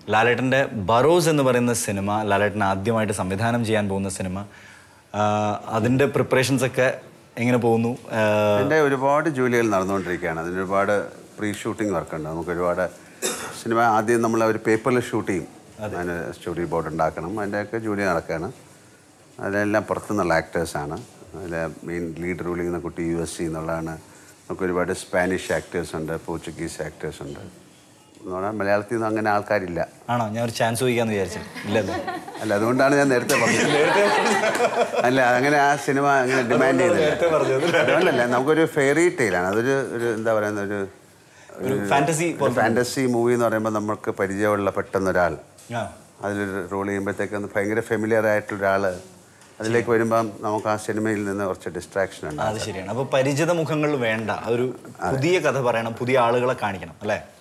ലാലേട്ടൻ്റെ ബറോസ് എന്ന് പറയുന്ന സിനിമ ലാലേട്ടൻ ആദ്യമായിട്ട് സംവിധാനം ചെയ്യാൻ പോകുന്ന സിനിമ ആ, അതിൻ്റെ പ്രിപ്പറേഷൻസ് ഒക്കെ എങ്ങനെ പോകുന്നു ആ, എൻ്റെ ഒരുപാട് ജോലികൾ നടന്നുകൊണ്ടിരിക്കുകയാണ് അതിന് ഒരുപാട് പ്രീ ഷൂട്ടിംഗ് വർക്കുണ്ട് നമുക്ക് ഒരുപാട് സിനിമ ആദ്യം നമ്മൾ ഒരു പേപ്പറിൽ ഷൂട്ട് ചെയ്യും അതിന് സ്റ്റുഡിയോ ബോർഡ് ഉണ്ടാക്കണം അതിൻ്റെയൊക്കെ ജോലി നടക്കുകയാണ് അതിലെല്ലാം പുറത്തുനിന്നുള്ള ആക്ടേഴ്സാണ് അതിൽ മെയിൻ ലീഡ് റോൾ ചെയ്യുന്ന കുട്ടി യു എസ് സി എന്നുള്ളതാണ് നമുക്ക് ഒരുപാട് സ്പാനിഷ് ആക്ടേഴ്സ് ഉണ്ട് പോർച്ചുഗീസ് ആക്ടേഴ്സ് ഉണ്ട് എന്ന് പറഞ്ഞാൽ മലയാളത്തിൽ നിന്ന് അങ്ങനെ ആൾക്കാരില്ല ആണോ ഞാൻ ഒരു ചാൻസ് ചോദിക്കാന്ന് വിചാരിച്ചു ഇല്ലല്ലോ അല്ല അതുകൊണ്ടാണ് ഞാൻ നേരത്തെ പറഞ്ഞത് അല്ല അങ്ങനെ ആ സിനിമ അങ്ങനെ ഡിമാൻഡ് ചെയ്തില്ല അതുകൊണ്ടല്ല നമുക്കൊരു ഫെയറി ടെയിലാണ് അതൊരു ഒരു എന്താ പറയുന്ന ഒരു ഒരു ഫാന്റസി ഫാൻറ്റസി മൂവി എന്ന് പറയുമ്പോൾ നമുക്ക് പരിചയമുള്ള പെട്ടെന്ന് ഒരാൾ ആ അതിലൊരു റോൾ ചെയ്യുമ്പോഴത്തേക്ക് ഭയങ്കര ഫെമിലിയർ ആയിട്ടുള്ള ഒരാൾ അതിലേക്ക് വരുമ്പം നമുക്ക് ആ സിനിമയിൽ നിന്ന് കുറച്ച് ഡിസ്ട്രാക്ഷൻ ഉണ്ട് അത് ശരിയാണ് അപ്പോൾ പരിചിത മുഖങ്ങൾ വേണ്ട ഒരു പുതിയ കഥ പറയണം പുതിയ ആളുകളെ കാണിക്കണം അല്ലേ